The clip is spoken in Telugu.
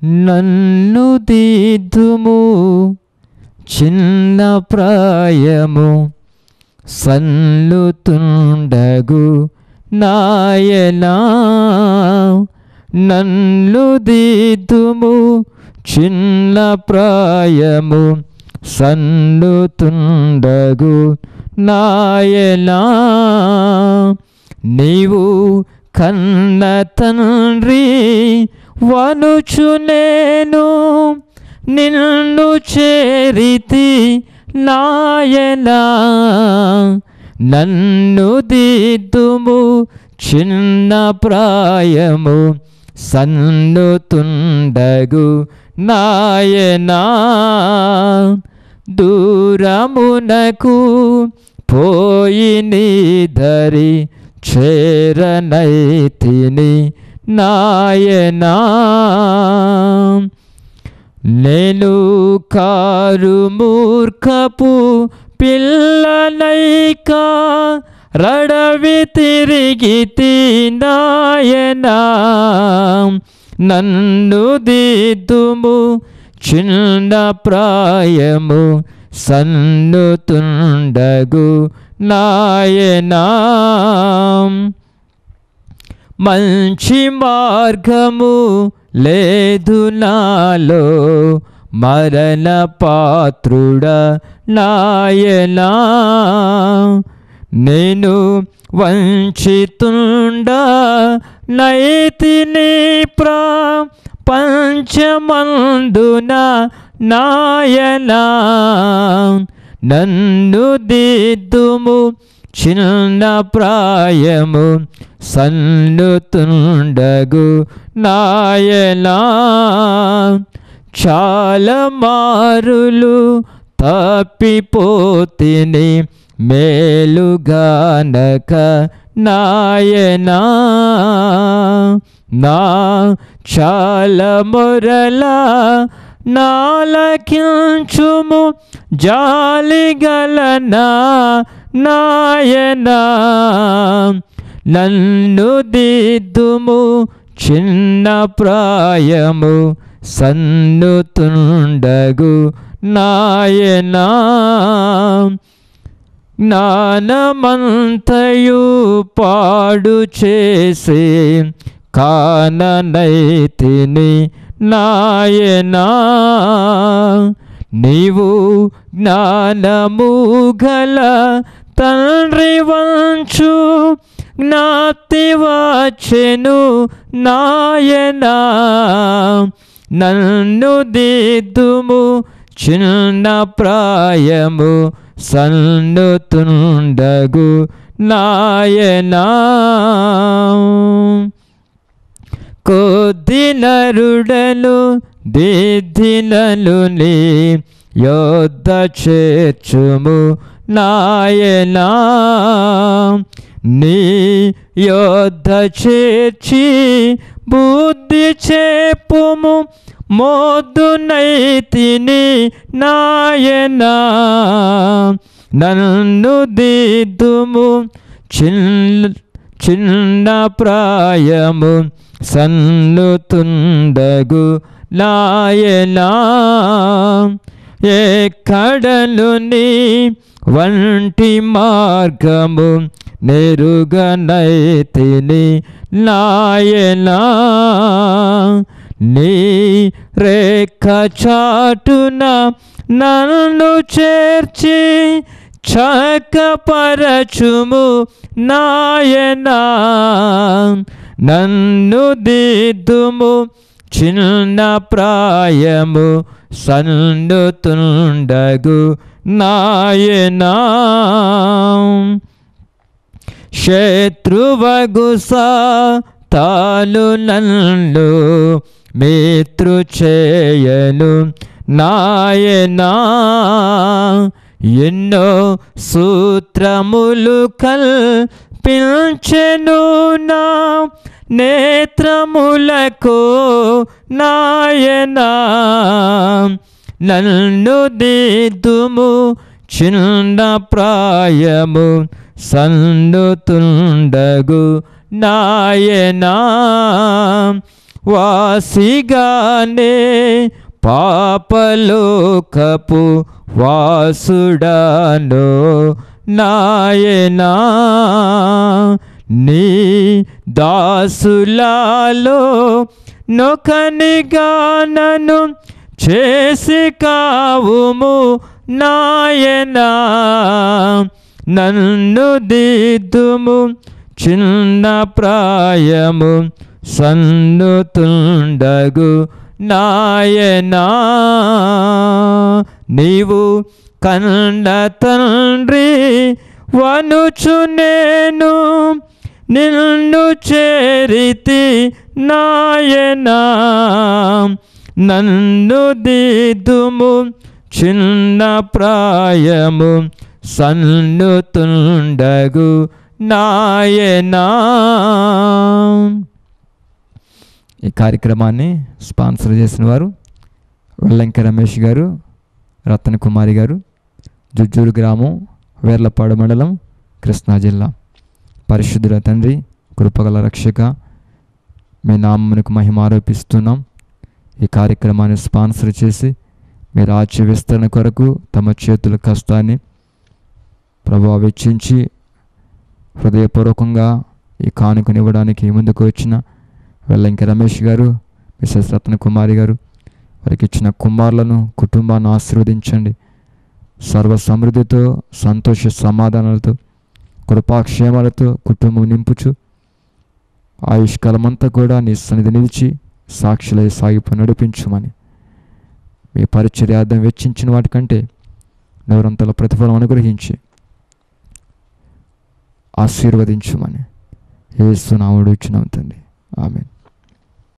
నన్ను దిద్దుము చిన్న ప్రాయము సల్లుతుండగు నాయనా నన్ను దిద్దుము చిన్న ప్రాయము సన్నుతుండగు నాయనా నీవు కన్న తండ్రి వనుచు నేను నిన్ను చేరితి నాయనా నన్ను దిద్దుము చిన్న ప్రాయము సన్నుతుండగు నాయనా దూరమునకు పోయి నీదరి చేరనైతిని నాయనా నేను కారు మూర్ఖపు పిల్లనైక రడవి తిరిగి నాయనా నన్ను దిద్దుము చిన్న ప్రాయము సన్నుతుండగు నాయనా మంచి మార్గము లేదు నాలో మరణ పాత్రుడ నాయనా నేను వంచితుండ నైతిని ప్రా పంచమందున నాయనా నన్ను దిద్దుము చిన్న ప్రాయము సన్నుతుండగు నాయనా చాలా మారులు తప్పిపోతిని మేలుగానక నాయనా నా చాలా మొరలా నాలకించుము జాలిగలనా నాయనా నన్ను దిద్దుము చిన్న ప్రాయము సన్నుతుండగు నాయనా జ్ఞానమంతయు పాడు చేసి కాననైతిని నాయనా నీవు జ్ఞానము గల తండ్రి వంచు జ్ఞాప్తి వచ్చెను నాయనా నన్ను దిద్దుము చిన్న ప్రాయము సన్నుతుండగు నాయనా కొద్ది నరుడను దిద్దినలు నీ యోద్ధ చేర్చుము నాయనా నీ యోద్ధ చేర్చి బుద్ధి చేపుము మోద్దు నైతిని నాయనా నన్ను దిద్దుము చిన్న చిన్న ప్రాయము సన్నుతుండగు నాయనా ఎక్కడలు నీ వంటి మార్గము నెరుగనైతిని నాయనా నీ రేఖ చాటున నన్ను చేర్చి చక్కపరచుము నాయనా నన్ను దిద్దుము చిన్న ప్రాయము సన్నుతుండగు నాయనా శత్రువగు తాలు నన్ను మిత్రు చేయను నాయనా ఎన్నో సూత్రములు కల్పించెను నా నేత్రములకు నాయనా నన్ను దిద్దుము చిన్న ప్రాయము సన్నుతుండగు నాయనా వాసిగానే పాపలోకపు వాసుడాను నాయనా నీ దాసులాలో నొకనిగా నన్ను చేసి కావుము నాయనా నన్ను దిద్దుము చిన్న ప్రాయము సన్నుతుండగు నాయనా నీవు కన్న తండ్రి వనుచు నేను నిన్ను చేరితి నాయనా నన్ను దిద్దుము చిన్న ప్రాయము సన్నుతుండగు నాయనా ఈ కార్యక్రమాన్ని స్పాన్సర్ చేసిన వారు వెల్లంక రమేష్ గారు రతన్ కుమారి గారు జుజ్జూరు గ్రామం వేర్లపాడు మండలం కృష్ణా జిల్లా పరిశుద్ధుల తండ్రి కృపగల రక్షక మీ నామమునకు మహిమ ఆరోపిస్తున్నాం ఈ కార్యక్రమాన్ని స్పాన్సర్ చేసి మీ రాజ్య విస్తరణ కొరకు తమ చేతుల కష్టాన్ని ప్రభావ వెచ్చించి హృదయపూర్వకంగా ఈ కానుకనివ్వడానికి ముందుకు వచ్చిన వెల్లంకి రమేష్ గారు మిసెస్ రత్న కుమారి గారు వారికి ఇచ్చిన కుమారులను కుటుంబాన్ని ఆశీర్వదించండి సర్వ సమృద్ధితో సంతోష సమాధానాలతో కృపాక్షేమాలతో కుటుంబం నింపుచు ఆయుష్కాలమంతా కూడా నీ సన్నిధి నిలిచి సాక్షులై సాగిపో నడిపించుమని మీ పరిచర్యార్థం వెచ్చించిన వాటికంటే నవరంతల ప్రతిఫలం అనుగ్రహించి ఆశీర్వదించుమని ఏసునాముడు ఇచ్చినాం తండ్రి ఆమెన్